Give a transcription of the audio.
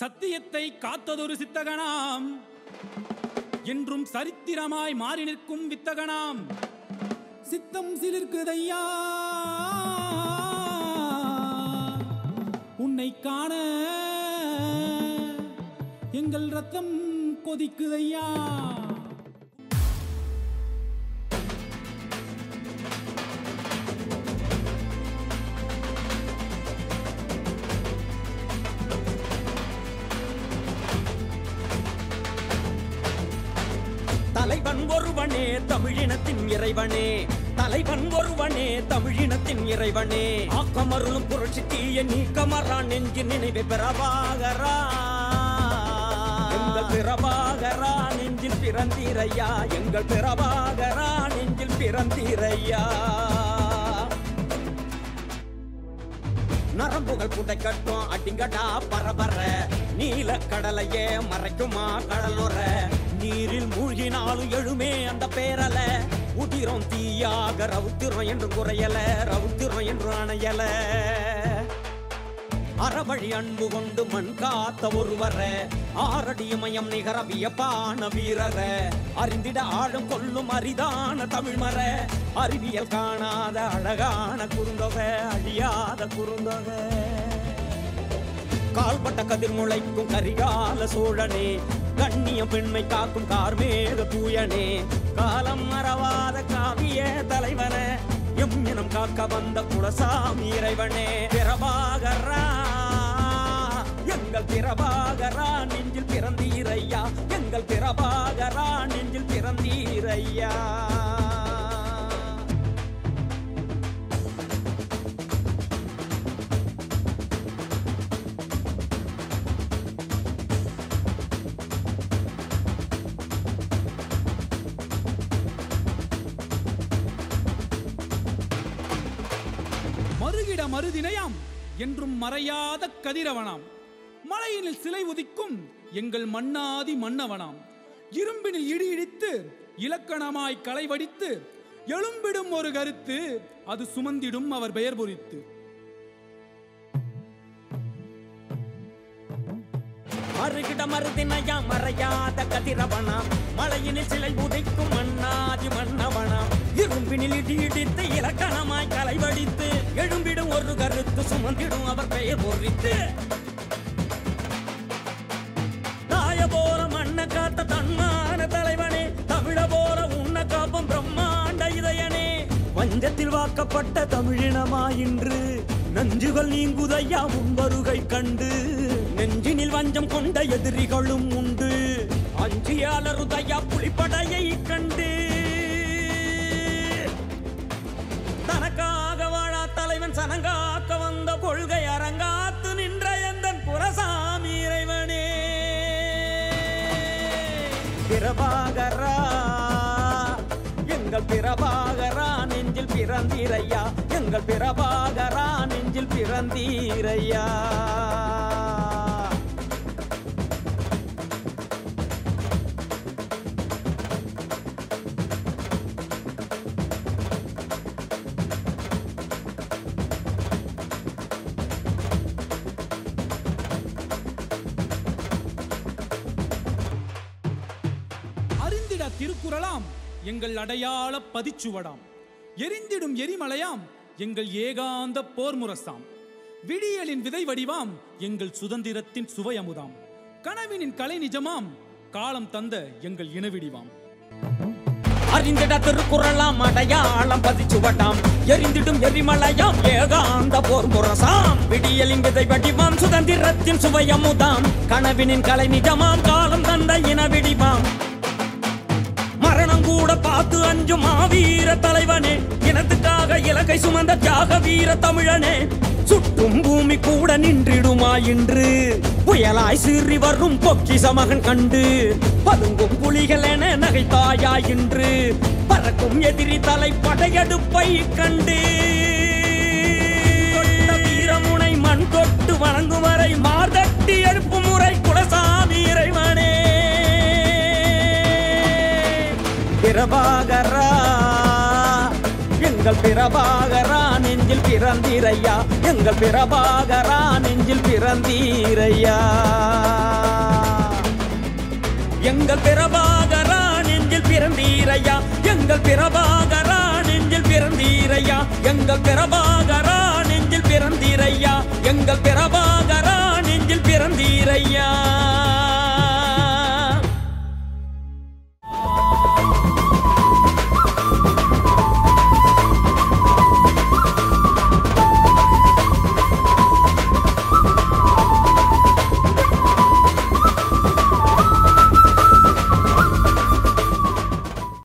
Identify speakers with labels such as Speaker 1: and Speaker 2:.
Speaker 1: சத்தியத்தை காத்ததொரு சித்தகனாம் என்றும் சரித்திரமாய் மாறி நிற்கும் வித்தகனாம் சித்தம் சிலிர்க்குதையா உன்னை காண எங்கள் ரத்தம் கொதிக்குதையா
Speaker 2: தலைவன் ஒருவனே தமிழினத்தின் இறைவனே தலைவன் ஒருவனே தமிழினத்தின் இறைவனே ஆக்கமருளும் புரட்சி தீய நீக்கமரா நெஞ்சு நினைவை பிரபாகரா எங்கள் பிரபாகரா நெஞ்சில் பிறந்தீரையா எங்கள் பிரபாகரா நெஞ்சில் பிறந்தீரையா நரம்புகள் புடை கட்டும் அடிங்கடா பரபர நீல கடலையே மறைக்குமா கடலுற நீரில் மூழ்கினாலும் எழுமே அந்த பேரல உதிரம் தீயாக ரவுத்திரம் என்று குறையல ரவுத்திரம் என்று அணையல அறவழி அன்பு கொண்டு மண் காத்த ஒருவர ஆரடி மயம் நிகர வியப்பான வீரர அறிந்திட ஆழம் கொள்ளும் அரிதான தமிழ்மர அறிவியல் காணாத அழகான குறுந்தொகை அழியாத குறுந்தொகை கால்பட்ட கதிர் முளைக்கும் கரிகால சோழனே கண்ணியம் பெண்மை காக்கும் கார்மேக தூயனே காலம் மறவாத காவிய தலைவன எம் இனம் காக்க வந்த குலசாமி இறைவனே பிரபாகரா எங்கள் பிரபாகரா நெஞ்சில் பிறந்தீரையா எங்கள் பிரபாகரா நெஞ்சில் பிறந்தீரையா
Speaker 1: மறுகிட மறுதினையாம் என்றும் மறையாத கதிரவனாம் மலையினில் சிலை உதிக்கும் எங்கள் மன்னாதி மன்னவனாம் இரும்பினில் இடி இடித்து இலக்கணமாய் களை வடித்து எழும்பிடும் ஒரு கருத்து அது சுமந்திடும் அவர் பெயர் பொறித்து
Speaker 2: மறுகிட மறுதினையா மறையாத கதிரவனாம் மலையினில் சிலை உதைக்கும் மண்ணாதி மன்னவனாம் இரும்பினில் இடி இடித்து இலக்கணமாய் கலை வடித்து எழும்பிடும் ஒரு கருத்து சுமந்திடும் அவர் பெயர் பொறித்து தாய போல மண்ண காத்த தன்மான தலைவனே தமிழ போல உன்ன காப்பம் பிரம்மாண்ட இதயனே வஞ்சத்தில் வாக்கப்பட்ட தமிழினமா இன்று நஞ்சுகள் நீங்குதையா முன்வருகை கண்டு நெஞ்சினில் வஞ்சம் கொண்ட எதிரிகளும் உண்டு அஞ்சியாளருதையா புலிப்படையை கண்டு தனக்காக வாழா தலைவன் சனங்காக்க வந்த கொள்கை அரங்காத்து நின்ற எந்தன் புறசாமி இறைவனே பிரபாகரா எங்கள் பிரபாகரா நெஞ்சில் பிறந்தீரையா எங்கள் பிரபாகரா நெஞ்சில் பிறந்தீரையா
Speaker 1: அறிந்திட திருக்குறளாம் எங்கள் அடையாள பதிச்சுவடாம் எரிந்திடும் எரிமலையாம் எங்கள் ஏகாந்த போர் முரசாம் விடியலின் விதை வடிவாம் எங்கள் சுதந்திரத்தின் சுவையமுதாம் கனவினின் கலை நிஜமாம் காலம் தந்த எங்கள் இனவிடிவாம்
Speaker 2: அறிந்திட திருக்குறளாம் அடையாளம் பதிச்சுவட்டாம் எரிந்திடும் எரிமலையாம் ஏகாந்த போர் முரசாம் விடியலின் விதை வடிவாம் சுதந்திரத்தின் சுவையமுதாம் கனவினின் கலை நிஜமாம் காலம் தந்த இனவிடிவாம் மரணம் கூட பார்த்து அஞ்சும் மாவீர தலைவனே இனத்துக்காக இலக்கை சுமந்த தியாக வீர தமிழனே சுட்டும் பூமி கூட நின்றிடுமா இன்று புயலாய் சீறி வரும் பொக்கிச மகன் கண்டு பதுங்கும் புலிகள் என நகைத்தாயா இன்று பறக்கும் எதிரி தலை படையெடுப்பை கண்டு தொட்ட வீரமுனை மண் தொட்டு வணங்கும் வரை மார்தட்டி எழுப்பும் முறை குலசாமி இறைவனே பிரபாகரா எங்கள் பிரபாகரா நெஞ்சில் பிறந்தீரையா எங்கள் பிரபாகரா நெஞ்சில் பிறந்தீரையா எங்கள் பிரபாகரா நெஞ்சில் பிறந்தீரையா எங்கள் பிரபாகரா நெஞ்சில் பிறந்தீரையா எங்கள் பிரபாகரா நெஞ்சில் பிறந்தீரையா எங்கள் பிரபாகரா நெஞ்சில் பிறந்தீரையா